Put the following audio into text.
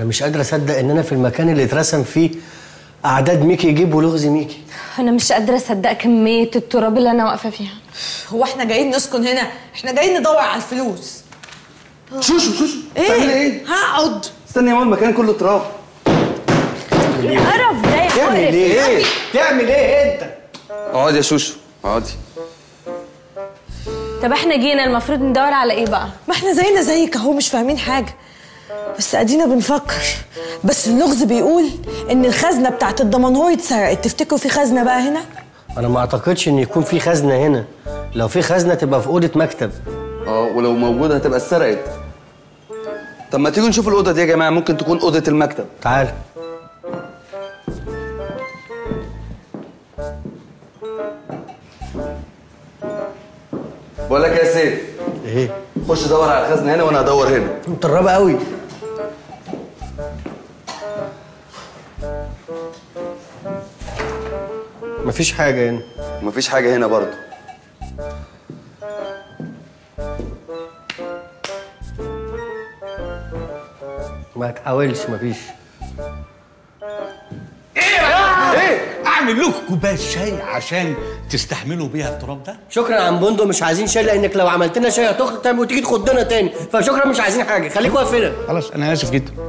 مش قادر اصدق ان انا في المكان اللي اترسم فيه اعداد ميكي يجيب ولغز ميكي انا مش قادره اصدق كميه التراب اللي انا واقفه فيها هو احنا جايين نسكن هنا احنا جايين ندور على الفلوس شوشو شوشو بتعملي ايه ايه؟ هقعد استني يا ماما المكان كله تراب القرف ده يا تعمل مقرف ايه تعمل ايه انت اقعدي يا شوشو اقعدي طب احنا جينا المفروض ندور على ايه بقى ما احنا زينا زيك اهو مش فاهمين حاجه بس ادينا بنفكر بس اللغز بيقول ان الخزنه بتاعت الدمنهور اتسرقت تفتكروا في خزنه بقى هنا انا ما اعتقدش ان يكون في خزنه هنا لو في خزنه تبقى في اوضه مكتب اه ولو موجوده هتبقى اتسرقت طب ما تيجوا نشوف الاوضه دي يا جماعه ممكن تكون اوضه المكتب تعال بقول لك يا سيف ايه خش دور على الخزنه هنا وانا هدور هنا مطربه قوي مفيش حاجه هنا مفيش حاجه هنا برضه ما تحاولش مفيش اعمل لكم كوبايه شاي عشان تستحملوا بيها التراب ده شكرا يا عم بندق مش عايزين شاي لانك لو عملت لنا شاي هتخرج تاني وتيجي تخضنا تاني فشكرا مش عايزين حاجه خليك واقف هنا خلاص انا اسف جدا